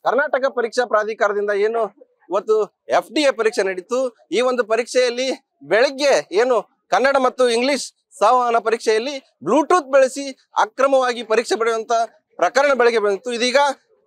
ಕರ್ನಾಟಕ ಪರೀಕ್ಷಾ ಪ್ರಾಧಿಕಾರದಿಂದ ಏನು ಇವತ್ತು ಎಫ್ ಡಿ ಎ ಪರೀಕ್ಷೆ ನಡೀತು ಈ ಒಂದು ಪರೀಕ್ಷೆಯಲ್ಲಿ ಬೆಳಿಗ್ಗೆ ಏನು ಕನ್ನಡ ಮತ್ತು ಇಂಗ್ಲಿಷ್ ಸಂವಹನ ಪರೀಕ್ಷೆಯಲ್ಲಿ ಬ್ಲೂಟೂತ್ ಬಳಸಿ ಅಕ್ರಮವಾಗಿ ಪರೀಕ್ಷೆ ಬರೆಯುವಂತ ಪ್ರಕರಣ ಬೆಳಗ್ಗೆ ಬಂದಿತ್ತು ಇದೀಗ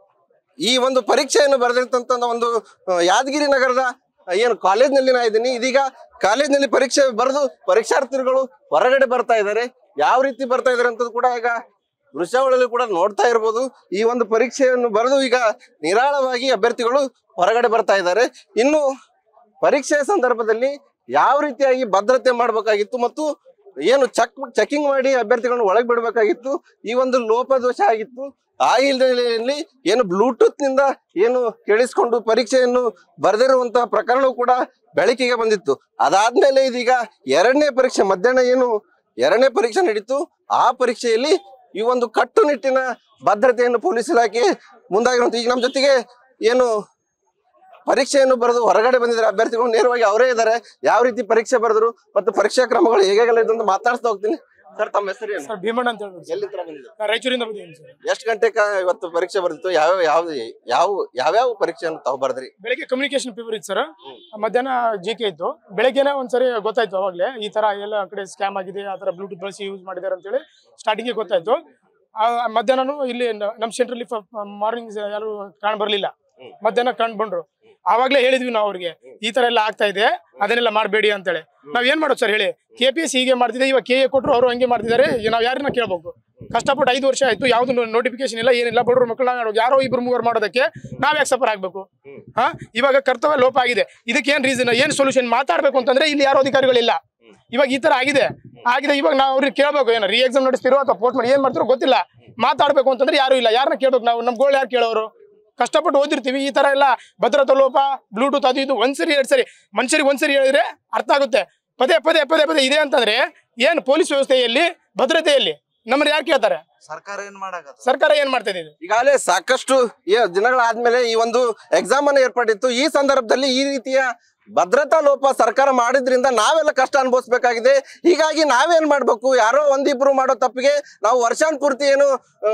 ಈ ಒಂದು ಪರೀಕ್ಷೆಯನ್ನು ಬರೆದಿರ್ತಂತ ಒಂದು ಆ, ಯಾದಗಿರಿ ನಗರದ ಆ, ಏನು ಕಾಲೇಜ್ನಲ್ಲಿ ನಾ ಇದ್ದೀನಿ ಇದೀಗ ಕಾಲೇಜ್ನಲ್ಲಿ ಪರೀಕ್ಷೆ ಬರೆದು ಪರೀಕ್ಷಾರ್ಥಿಗಳು ಹೊರಗಡೆ ಬರ್ತಾ ಇದ್ದಾರೆ ಯಾವ ರೀತಿ ಬರ್ತಾ ಇದಾರೆ ಅಂತ ಕೂಡ ಈಗ ದೃಶ್ಯಾವಳಿಯಲ್ಲಿ ಕೂಡ ನೋಡ್ತಾ ಇರ್ಬೋದು ಈ ಒಂದು ಪರೀಕ್ಷೆಯನ್ನು ಬರೆದು ಈಗ ನಿರಾಳವಾಗಿ ಅಭ್ಯರ್ಥಿಗಳು ಹೊರಗಡೆ ಬರ್ತಾ ಇದ್ದಾರೆ ಇನ್ನು ಪರೀಕ್ಷೆಯ ಸಂದರ್ಭದಲ್ಲಿ ಯಾವ ರೀತಿಯಾಗಿ ಭದ್ರತೆ ಮಾಡಬೇಕಾಗಿತ್ತು ಮತ್ತು ಏನು ಚೆಕ್ ಚೆಕಿಂಗ್ ಮಾಡಿ ಅಭ್ಯರ್ಥಿಗಳನ್ನ ಒಳಗೆ ಬಿಡಬೇಕಾಗಿತ್ತು ಈ ಒಂದು ಲೋಪದೋಷ ಆಗಿತ್ತು ಆ ಹಿನ್ನೆಲೆಯಲ್ಲಿ ಏನು ಬ್ಲೂಟೂತ್ ನಿಂದ ಏನು ಕೇಳಿಸ್ಕೊಂಡು ಪರೀಕ್ಷೆಯನ್ನು ಬರೆದಿರುವಂತಹ ಪ್ರಕರಣವು ಕೂಡ ಬೆಳಕಿಗೆ ಬಂದಿತ್ತು ಅದಾದ್ಮೇಲೆ ಇದೀಗ ಎರಡನೇ ಪರೀಕ್ಷೆ ಮಧ್ಯಾಹ್ನ ಏನು ಎರಡನೇ ಪರೀಕ್ಷೆ ನಡೀತು ಆ ಪರೀಕ್ಷೆಯಲ್ಲಿ ಈ ಒಂದು ಕಟ್ಟುನಿಟ್ಟಿನ ಭದ್ರತೆಯನ್ನು ಪೊಲೀಸ್ ಇಲಾಖೆ ಮುಂದಾಗಿರುವಂತ ಈಗ ನಮ್ಮ ಜೊತೆಗೆ ಏನು ಪರೀಕ್ಷೆಯನ್ನು ಬರೆದು ಹೊರಗಡೆ ಬಂದಿದ್ದಾರೆ ಅಭ್ಯರ್ಥಿಗಳು ನೇರವಾಗಿ ಅವರೇ ಇದ್ದಾರೆ ಯಾವ ರೀತಿ ಪರೀಕ್ಷೆ ಬರೆದ್ರು ಮತ್ತು ಪರೀಕ್ಷಾ ಕ್ರಮಗಳು ಹೇಗೆಲ್ಲ ಇದೆ ಅಂತ ಮಾತಾಡ್ತಾ ಹೋಗ್ತೀನಿ ಸರ್ ತಮ್ಮ ಹೆಸರು ಏನು ಸರ್ ಭೀಮಣ್ಣ ಅಂತ ಹೇಳ್ಬಿಟ್ಟು ಸರ್. ಎಲ್ಲಿಂದ ಬಂದಿದ್ರು ನಾನು ರಾಯಚೂರಿಂದ ಬಂದಿದ್ದೀನಿ ಸರ್ ಎಷ್ಟು ಗಂಟೆಗೆ ಇವತ್ತು ಪರೀಕ್ಷೆ ಬರ್ದಿತ್ತು ಯಾವ ಯಾವ ಯಾವ ಯಾವ್ಯಾವ ಪರೀಕ್ಷೆಯನ್ನು ತಾವು ಬರ್ದ್ರಿ ಬೆಳಗ್ಗೆ ಕಮ್ಯುನಿಕೇಶನ್ ಪೇಪರ್ ಇತ್ತು ಸರ್ ಮಧ್ಯಾಹ್ನ ಜಿ ಕೆ ಇತ್ತು ಬೆಳಗ್ಗೆನೆ ಒಂದ್ಸರಿ ಗೊತ್ತಾಯ್ತು ಅವಾಗಲೇ ಈ ತರ ಎಲ್ಲ ಕಡೆ ಸ್ಕ್ಯಾಮ್ ಆಗಿದೆ ಆ ತರ ಬ್ಲೂಟೂತ್ ಬಳಸಿ ಯೂಸ್ ಮಾಡಿದ್ದಾರೆ ಅಂತೇಳಿ ಸ್ಟಾರ್ಟಿಂಗ್ ಗೊತ್ತಾಯ್ತು ಆ, ಮಧ್ಯಾಹ್ನನು ಇಲ್ಲಿ ನ- ನಮ್ಮ ಸೆಂಟ್ರಲ್ಲಿ ಮಾರ್ನಿಂಗ್ ಯಾರು ಕಾಣ್ ಬರ್ಲಿಲ್ಲ ಮಧ್ಯಾಹ್ನ ಕಂಡು ಬಂದ್ರು ಆವಾಗ್ಲೇ ಹೇಳಿದ್ವಿ ನಾವು ಅವ್ರಿಗೆ ಈ ತರ ಎಲ್ಲ ಆಗ್ತಾ ಇದೆ ಅದನ್ನೆಲ್ಲ ಮಾಡಬೇಡಿ ಅಂತೇಳಿ ನಾವ್ ಏನ್ ಮಾಡೋದು ಸರ್ ಹೇಳಿ ಕೆ ಪಿ ಎಸ್ ಹೀಗೆ ಮಾಡ್ತಿದ್ದೆ ಇವಾಗ ಕೆ ಎ ಕೊಟ್ಟರು ಅವರು ಹಂಗೆ ಮಾಡ್ತಿದ್ದಾರೆ ಈಗ ನಾವ್ ಯಾರನ್ನ ಕೇಳ್ಬೇಕು ಕಷ್ಟಪಟ್ಟು ಐದು ವರ್ಷ ಆಯ್ತು ಯಾವ್ದು ನೋಟಿಫಿಕೇಶನ್ ಇಲ್ಲ ಏನಿಲ್ಲ ಬಡವರು ಮಕ್ಕಳನ್ನ ಯಾರೋ ಇಬ್ರು ಮೂವರು ಮಾಡೋದಕ್ಕೆ ನಾವ್ ಯಾಕೆ ಸಫರ್ ಆಗ್ಬೇಕು ಹಾ ಇವಾಗ ಕರ್ತವ್ಯ ಲೋಪ ಆಗಿದೆ ಇದಕ್ಕೆ ಏನ್ ರೀಸನ್ ಏನ್ ಸೊಲ್ಯೂಷನ್ ಮಾತಾಡ್ಬೇಕು ಅಂತಂದ್ರೆ ಇಲ್ಲಿ ಯಾರೋ ಅಧಿಕಾರಿಗಳಿಲ್ಲ ಇವಾಗ ಈ ತರ ಆಗಿದೆ ಆಗಿದೆ ಇವಾಗ ನಾವು ಅವ್ರಿಗೆ ಕೇಳಬೇಕು ಏನೋ ರೀ ಎಕ್ಸಾಮ್ ನಡೆಸ್ತಿರೋ ಅಥವಾ ಪೋಸ್ಟ್ ಮಾಡಿ ಏನ್ ಮಾಡ್ತಿರೋ ಗೊತ್ತಿಲ್ಲ ಮಾತಾಡ್ಬೇಕು ಅಂತಂದ್ರೆ ಯಾರು ಇಲ್ಲ ಯಾರನ್ನ ಕೇಳ್ಬೇಕು ನಾವು ನಮ್ ಗೋಳ್ ಯಾರು ಕೇಳೋರು ಕಷ್ಟಪಟ್ಟು ಓದಿರ್ತೀವಿ ಈ ತರ ಎಲ್ಲ ಭದ್ರತಾ ಲೋಪ ಬ್ಲೂಟೂತ್ ಅದು ಇದು ಒಂದ್ಸರಿ ಎರಡ್ ಸರಿ ಮನುಷ್ಯರಿಗೆ ಒಂದ್ಸರಿ ಹೇಳಿದ್ರೆ ಅರ್ಥ ಆಗುತ್ತೆ ಪದೇ ಪದೇ ಪದೇ ಪದೇ ಇದೆ ಅಂತಂದ್ರೆ ಏನ್ ಪೊಲೀಸ್ ವ್ಯವಸ್ಥೆಯಲ್ಲಿ ಭದ್ರತೆಯಲ್ಲಿ ನಮ್ಮನ್ನ ಯಾರು ಕೇಳ್ತಾರೆ ಸರ್ಕಾರ ಏನ್ ಮಾಡಾಕತ್ತ ಸರ್ಕಾರ ಏನ್ ಮಾಡ್ತಾ ಇದೆ ಈಗಾಗಲೇ ಸಾಕಷ್ಟು ಏ- ದಿನಗಳಾದ್ಮೇಲೆ ಈ ಒಂದು ಎಕ್ಸಾಮ್ ಅನ್ನು ಏರ್ಪಟ್ಟಿತ್ತು ಈ ಸಂದರ್ಭದಲ್ಲಿ ಈ ರೀತಿಯ ಭದ್ರತಾ ಲೋಪ ಸರ್ಕಾರ ಮಾಡಿದ್ರಿಂದ ನಾವೆಲ್ಲ ಕಷ್ಟ ಅನುಭವಿಸ್ಬೇಕಾಗಿದೆ ಹೀಗಾಗಿ ನಾವೇನ್ ಮಾಡ್ಬೇಕು ಯಾರೋ ಒಂದಿಬ್ರು ಮಾಡೋ ತಪ್ಪಿಗೆ ನಾವು ವರ್ಷಾನ್ಪೂರ್ತಿ ಏನು ಆ,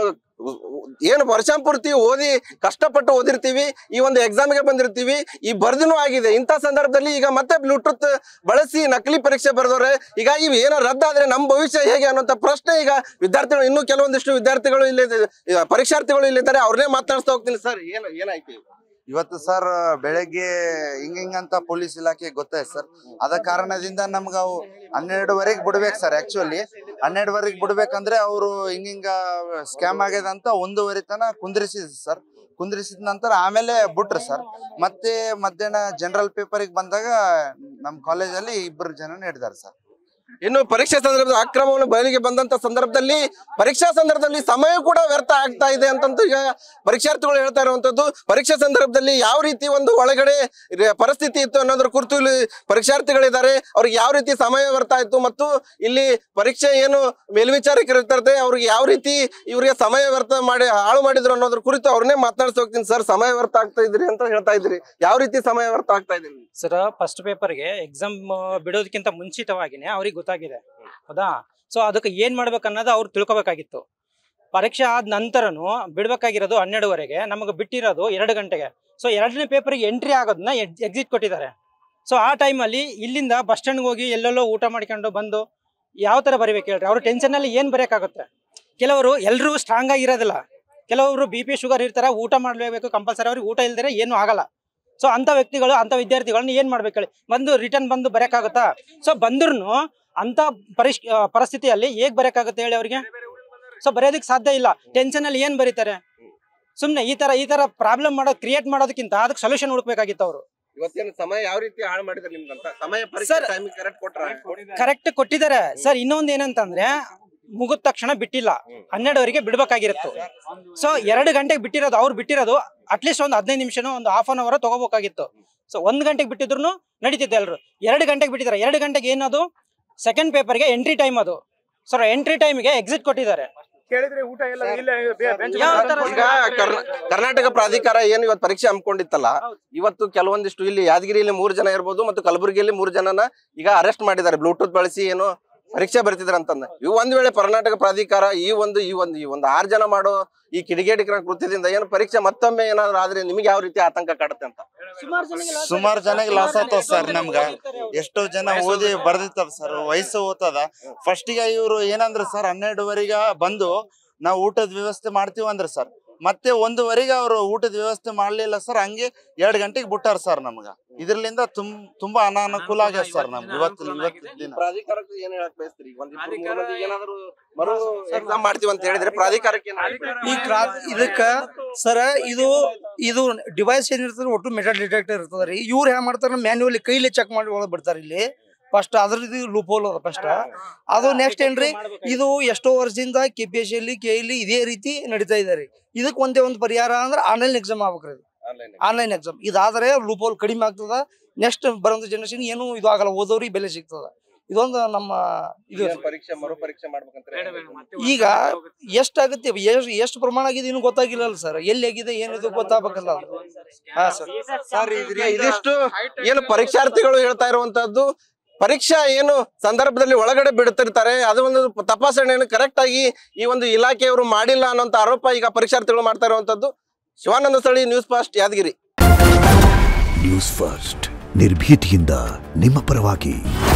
ಏನು ವರ್ಷಾನ್ಪೂರ್ತಿ ಓದಿ ಕಷ್ಟಪಟ್ಟು ಓದಿರ್ತೀವಿ ಈ ಒಂದು ಎಕ್ಸಾಮ್ಗೆ ಬಂದಿರ್ತೀವಿ ಈ ಬರ್ದಿನೂ ಆಗಿದೆ ಇಂಥ ಸಂದರ್ಭದಲ್ಲಿ ಈಗ ಮತ್ತೆ ಬ್ಲೂಟೂತ್ ಬಳಸಿ ನಕಲಿ ಪರೀಕ್ಷೆ ಬರೆದವ್ರೆ ಈಗ ಇವು ಏನೋ ರದ್ದಾದ್ರೆ ನಮ್ಮ ಭವಿಷ್ಯ ಹೇಗೆ ಅನ್ನೋಂಥ ಪ್ರಶ್ನೆ ಈಗ ವಿದ್ಯಾರ್ಥಿಗಳು ಇನ್ನೂ ಕೆಲವೊಂದಿಷ್ಟು ವಿದ್ಯಾರ್ಥಿಗಳು ಇಲ್ಲಿ ಪರೀಕ್ಷಾರ್ಥಿಗಳು ಇಲ್ಲಿದ್ದಾರೆ ಅವ್ರನ್ನೇ ಮಾತಾಡ್ಸ್ತಾ ಹೋಗ್ತೀನಿ ಸರ್ ಏನು ಏನಾಯ್ತು ಈಗ? ಇವತ್ತು ಸರ್ ಬೆಳಗ್ಗೆ ಹಿಂಗ ಹಿಂಗಂತ ಪೊಲೀಸ್ ಇಲಾಖೆ ಗೊತ್ತಾಯ್ತು ಸರ್ ಅದ ಕಾರಣದಿಂದ ನಮ್ಗ ಅವು ಹನ್ನೆರಡುವರೆಗೆ ಬಿಡ್ಬೇಕು ಸರ್ ಆಕ್ಚುಲಿ ಹನ್ನೆರಡುವರೆಗೆ ಬಿಡ್ಬೇಕಂದ್ರೆ ಅವರು ಹಿಂಗಿಂಗ ಸ್ಕ್ಯಾಮ್ ಆಗ್ಯದ ಅಂತ ಒಂದೂವರೆ ತನ ಕುಂದ್ರಿಸಿದ್ ಸರ್ ಕುಂದ್ರಿಸಿದ ನಂತರ ಆಮೇಲೆ ಬಿಟ್ರು ಸರ್ ಮತ್ತೆ ಮಧ್ಯಾಹ್ನ ಜನರಲ್ ಪೇಪರಿಗೆ ಬಂದಾಗ ನಮ್ಮ ಕಾಲೇಜಲ್ಲಿ ಇಬ್ಬರು ಜನ ಹಿಡಿದಾರೆ ಸರ್ ಇನ್ನು ಪರೀಕ್ಷೆ ಸಂದರ್ಭದ ಅಕ್ರಮವನ್ನು ಬಯಲಿಗೆ ಬಂದಂತ ಸಂದರ್ಭದಲ್ಲಿ ಪರೀಕ್ಷಾ ಸಂದರ್ಭದಲ್ಲಿ ಸಮಯ ಕೂಡ ವ್ಯರ್ಥ ಆಗ್ತಾ ಇದೆ ಅಂತಂತೂ ಈಗ ಪರೀಕ್ಷಾರ್ಥಿಗಳು ಹೇಳ್ತಾ ಇರುವಂತದ್ದು ಪರೀಕ್ಷೆ ಸಂದರ್ಭದಲ್ಲಿ ಯಾವ ರೀತಿ ಒಂದು ಒಳಗಡೆ ಇರ- ಪರಿಸ್ಥಿತಿ ಇತ್ತು ಅನ್ನೋದ್ರ ಕುರಿತು ಇಲ್ಲಿ ಪರೀಕ್ಷಾರ್ಥಿಗಳಿದ್ದಾರೆ ಅವ್ರಿಗೆ ಯಾವ ರೀತಿ ಸಮಯ ವ್ಯರ್ಥ ಆಯ್ತು ಮತ್ತು ಇಲ್ಲಿ ಪರೀಕ್ಷೆ ಏನು ಮೇಲ್ವಿಚಾರಕರು ಇರ್ತಾರೆ ಅವ್ರಿಗೆ ಯಾವ ರೀತಿ ಇವರಿಗೆ ಸಮಯ ವ್ಯರ್ಥ ಮಾಡಿ ಹಾಳು ಮಾಡಿದ್ರು ಅನ್ನೋದ್ರ ಕುರಿತು ಅವ್ರನ್ನೇ ಮಾತಾಡ್ಸಿ ಹೋಗ್ತೀನಿ ಸರ್ ಸಮಯ ವ್ಯರ್ಥ ಆಗ್ತಾ ಇದ್ರಿ ಅಂತ ಹೇಳ್ತಾ ಇದ್ರಿ ಯಾವ ರೀತಿ ಸಮಯ ವ್ಯರ್ಥ ಆಗ್ತಾ ಇದ್ರಿ ಸರ್ ಫಸ್ಟ್ ಪೇಪರ್ಗೆ ಎಕ್ಸಾಮ್ ಬಿಡೋದಕ್ಕಿಂತ ಮುಂಚಿತವಾಗಿನೇ ಅವ್ರಿಗೆ ಗೊತ್ತಾಗಿದೆ ಹೌದಾ ಸೊ ಅದಕ್ಕೆ ಏನ್ ಮಾಡ್ಬೇಕು ಅನ್ನೋದು ಅವ್ರು ತಿಳ್ಕೊಬೇಕಾಗಿತ್ತು ಪರೀಕ್ಷೆ ಆದ ನಂತರನು ಬಿಡ್ಬೇಕಾಗಿರೋದು ಹನ್ನೆರಡುವರೆಗೆ ನಮಗೆ ಬಿಟ್ಟಿರೋದು ಎರಡು ಗಂಟೆಗೆ ಸೊ ಎರಡನೇ ಪೇಪರ್ಗೆ ಎಂಟ್ರಿ ಆಗೋದನ್ನ ಎಕ್ಸಿಟ್ ಕೊಟ್ಟಿದ್ದಾರೆ ಸೊ ಆ ಟೈಮಲ್ಲಿ ಇಲ್ಲಿಂದ ಬಸ್ ಸ್ಟ್ಯಾಂಡ್ಗೆ ಹೋಗಿ ಎಲ್ಲೆಲ್ಲೋ ಊಟ ಮಾಡ್ಕೊಂಡು ಬಂದು ಯಾವ ಥರ ಬರಿಬೇಕು ಹೇಳ್ರಿ ಅವ್ರ ಟೆನ್ಷನಲ್ಲಿ ಏನು ಬರೆಯೋಕ್ಕಾಗುತ್ತೆ ಕೆಲವರು ಎಲ್ಲರೂ ಸ್ಟ್ರಾಂಗ್ ಆಗಿರೋದಿಲ್ಲ ಕೆಲವರು ಬಿ ಪಿ ಶುಗರ್ ಇರ್ತಾರೆ ಊಟ ಮಾಡಲೇಬೇಕು ಕಂಪಲ್ಸರಿ ಅವ್ರಿಗೆ ಊಟ ಇಲ್ದಿರೆ ಏನೂ ಆಗಲ್ಲ ಸೊ ಅಂಥ ವ್ಯಕ್ತಿಗಳು ಅಂಥ ವಿದ್ಯಾರ್ಥಿಗಳನ್ನ ಏನು ಮಾಡ್ಬೇಕು ಹೇಳಿ ಬಂದು ರಿಟರ್ನ್ ಬಂದು ಬರೆಯೋಕ್ಕಾಗುತ್ತಾ ಸೊ ಬಂದ್ರೂ ಅಂಥ ಪರಿಶ್ ಆ, ಪರಿಸ್ಥಿತಿಯಲ್ಲಿ ಹೇಗೆ ಬರೆಯೋಕ್ಕಾಗುತ್ತೆ ಹೇಳಿ ಅವ್ರಿಗೆ ಸೊ ಬರೆಯೋದಕ್ಕೆ ಸಾಧ್ಯ ಇಲ್ಲ ಟೆನ್ಷನಲ್ಲಿ ಏನು ಬರೀತಾರೆ ಸುಮ್ಮನೆ ಈ ಥರ ಈ ಥರ ಪ್ರಾಬ್ಲಮ್ ಮಾಡೋದು ಕ್ರಿಯೇಟ್ ಮಾಡೋದಕ್ಕಿಂತ ಅದಕ್ಕೆ ಸೊಲ್ಯೂಷನ್ ಹುಡುಕ್ಬೇಕಾಗಿತ್ತು ಅವರು ಇವತ್ತೇನು ಸಮಯ ಯಾವ ರೀತಿ ಹಾಳು ಮಾಡಿದ್ರೆ ನಿಮ್ಗಂತ ಸಮಯ ಪರೀಕ್ಷೆ Sir, ಟೈಮಿಂಗ್ ಕರೆಕ್ಟ್ ಕೊಟ್ರ ಕರೆಕ್ಟ್ ಕೊಟ್ಟಿದ್ದಾರೆ ಸರ್ ಇನ್ನೊಂದು ಏನಂತಂದ್ರೆ ಮುಗಿದ ತಕ್ಷಣ ಬಿಟ್ಟಿಲ್ಲ ಹನ್ನೆರಡುವರೆಗೆ ಬಿಡ್ಬೇಕಾಗಿರುತ್ತೆ ಸೊ ಎರಡು ಗಂಟೆಗೆ ಬಿಟ್ಟಿರೋದು ಅವ್ರು ಬಿಟ್ಟಿರೋದು ಅಟ್ಲೀಸ್ಟ್ ಒಂದು ಹದಿನೈದು ನಿಮಿಷನೋ ಒಂದು ಹಾಫ್ ಅನ್ ಅವರ್ ತಗೋಬೇಕಾಗಿತ್ತು ಸೊ ಒಂದ್ ಗಂಟೆಗೆ ಬಿಟ್ಟಿದ್ರು ನಡೀತಿತ್ತು ಎಲ್ಲರೂ ಎರಡು ಗಂಟೆಗೆ ಬಿಟ್ಟಿದ್ದಾರೆ ಎರಡು ಗಂಟೆಗೆ ಏನದು ಸೆಕೆಂಡ್ ಪೇಪರ್ಗೆ ಎಂಟ್ರಿ ಟೈಮ್ ಅದು ಸರ್ ಎಂಟ್ರಿ ಟೈಮ್ಗೆ ಎಕ್ಸಿಟ್ ಕೊಟ್ಟಿದ್ದಾರೆ ಕೇಳಿದ್ರೆ ಊಟ ಎಲ್ಲ ಇಲ್ಲ bench ಯಾವ ಮೇಲೆ ತರ ತಂದು ಈಗ ಕರ್ನಾ- ಕರ್ನಾಟಕ ಪ್ರಾಧಿಕಾರ ಏನು ಇವತ್ತು ಪರೀಕ್ಷೆ ಹಮ್ಮಿಕೊಂಡಿತ್ತಲ್ಲ ಹೌದು. ಇವತ್ತು ಕೆಲವೊಂದಿಷ್ಟು ಇಲ್ಲಿ ಯಾದಗಿರಿಯಲ್ಲಿ ಮೂರು ಜನ ಇರ್ಬೋದು ಮತ್ತು ಕಲಬುರಗಿಯಲ್ಲಿ ಮೂರು ಜನನ ಈಗ ಅರೆಸ್ಟ್ ಮಾಡಿದ್ದಾರೆ ಬ್ಲೂಟೂತ್ ಬಳಸಿ ಏನು ಪರೀಕ್ಷೆ ಬರ್ತಿದ್ರ ಅಂತಂದ ಇವು ಒಂದ್ ವೇಳೆ ಕರ್ನಾಟಕ ಪ್ರಾಧಿಕಾರ ಈ ಒಂದು ಈ ಒಂದು ಈ ಒಂದು ಆರ್ ಜನ ಮಾಡೋ ಈ ಕಿಡಿಗೇಡಿಕರ ಕೃತ್ಯದಿಂದ ಏನು ಪರೀಕ್ಷೆ ಮತ್ತೊಮ್ಮೆ ಏನಾದ್ರು ಆದ್ರೆ ನಿಮ್ಗೆ ಯಾವ ರೀತಿ ಆತಂಕ ಕಾಡುತ್ತೆ ಅಂತ ಸುಮಾರು ಜನಕ್ಕೆ ಲಾಸ್ ಆಗ್ತಾವ ಸರ್ ನಮ್ಗ ಎಷ್ಟೋ ಜನ ಓದಿ ಬರ್ದಿರ್ತಾವ ಸರ್ ವಯಸ್ಸು ಓದ್ತದ ಫಸ್ಟಿಗೆ ಇವ್ರು ಏನಂದ್ರ ಸರ್ ಹನ್ನೆರಡುವರೆಗ ಬಂದು ನಾವು ಊಟದ ವ್ಯವಸ್ಥೆ ಮಾಡ್ತೀವಿ ಅಂದ್ರ ಸರ್ ಮತ್ತೆ ಒಂದುವರೆಗೆ ಅವ್ರು ಊಟದ ವ್ಯವಸ್ಥೆ ಮಾಡ್ಲಿಲ್ಲ ಸರ್ ಹಂಗೆ ಎರಡ್ ಗಂಟೆಗೆ ಬಿಟ್ಟಾರ ಸರ್ ನಮ್ಗ ಇದ್ರಲಿಂದ ತುಂ ತುಂಬಾ ಅನಾನುಕೂಲ ಆಗ್ಯದ ಸರ್ ನಮ್ಗೆ ಇವತ್ತು ಇವತ್ತು ದಿನ ಪ್ರಾಧಿಕಾರಕ್ಕೆ ಏನ್ ಹೇಳಕ್ ಬಯಸ್ತೀರಿ ಒಂದ್ ಇಬ್ರು ಮೂರ್ ಮಂದಿಗೆ ಏನಾದ್ರು ಮರು ಎಕ್ಸಾಮ್ ಮಾಡ್ತೀವಿ ಅಂತ ಹೇಳಿದ್ರೆ ಪ್ರಾಧಿಕಾರಕ್ಕೆ ಏನ್ ಹೇಳ್ತೀರಿ? ಈ ಕ್ರಾ ಇದಕ್ಕ ಸರ ಇದು ಇದು ಡಿವೈಸ್ ಏನಿರ್ತದೆ ಒಟ್ಟು ಮೆಟಲ್ ಡಿಟೆಕ್ಟರ್ ಇರ್ತದ ರೀ ಇವ್ರು ಹೆಂಗ್ ಮಾಡ್ತಾರ ಮ್ಯಾನ್ಯುವಲಿ ಕೈಲಿ ಚೆಕ್ ಮಾಡಿ ಒಳಗೆ ಬಿಡ್ತಾರ ಇಲ್ಲಿ ಫಸ್ಟ್ ಅದ್ರ ಇದು ಲೂಪ್ ಹೋಲ್ ಅದ ಫಸ್ಟ್ ಅದು ನೆಕ್ಸ್ಟ್ ಏನ್ರಿ ಇದು ಎಷ್ಟೋ ವರ್ಷದಿಂದ ಕೆ ಪಿ ಎಸ್ ಸಿ ಕೆ ಇಲ್ಲಿ ಇದೇ ರೀತಿ ನಡೀತಾ ಇದೆ ರೀ ಇದಕ್ಕೆ ಒಂದೇ ಒಂದು ಪರಿಹಾರ ಅಂದ್ರೆ ಆನ್ಲೈನ್ ಎಕ್ಸಾಮ್ ಆಗ್ಬೇಕ್ರಿ ಇದು Online. ಆನ್ಲೈನ್ ಎಕ್ಸಾಮ್ ಇದಾದ್ರೆ ಲೂಪ್ ಹೋಲ್ ಕಡಿಮೆ ಆಗ್ತದ ನೆಕ್ಸ್ಟ್ ಬರೋಂಥ ಜನರೇಷನ್ ಏನು ಇದು ಆಗಲ್ಲ ಓದೋರಿಗೆ ಬೆಲೆ ಸಿಗ್ತದ ಇದೊಂದು ನಮ್ಮ ಇದು ಏನ್ ಪರೀಕ್ಷೆ ಮರು ಪರೀಕ್ಷೆ ಮಾಡ್ಬೇಕಂತ ಈಗ ಎಷ್ಟಾಗುತ್ತೆ ಎಷ್ಟು ಎಷ್ಟು ಪ್ರಮಾಣ ಆಗಿದೆ ಇನ್ನೂ ಗೊತ್ತಾಗಿಲ್ಲಲ್ಲ ಸರ್ ಎಲ್ಲಿ ಆಗಿದೆ ಏನಿದೆ ಗೊತ್ತಾಗಬೇಕಲ್ಲ ಅದು ಹಾ ಸರ್ ಸರ್ ಇದಿಷ್ಟು ಏನು ಪರೀಕ್ಷಾರ್ಥಿಗಳು ಹೇಳ್ತಾ ಇರುವಂತದ್ದು ಪರೀಕ್ಷಾ ಏನು ಸಂದರ್ಭದಲ್ಲಿ ಒಳಗಡೆ ಬಿಡ್ತಿರ್ತಾರೆ ಅದು ಒಂದು ತಪಾಸಣೆಯನ್ನು ಕರೆಕ್ಟ್ ಆಗಿ ಈ ಒಂದು ಇಲಾಖೆಯವರು ಮಾಡಿಲ್ಲ ಅನ್ನೋಂತ ಆರೋಪ ಈಗ ಪರೀಕ್ಷಾರ್ಥಿಗಳು ಮಾಡ್ತಾ ಇರುವಂತದ್ದು ಶಿವಾನಂದ ಸ್ಥಳಿ news fast Yadagiri news first ನಿರ್ಭೀತಿಯಿಂದ ನಿಮ್ಮ ಪರವಾಗಿ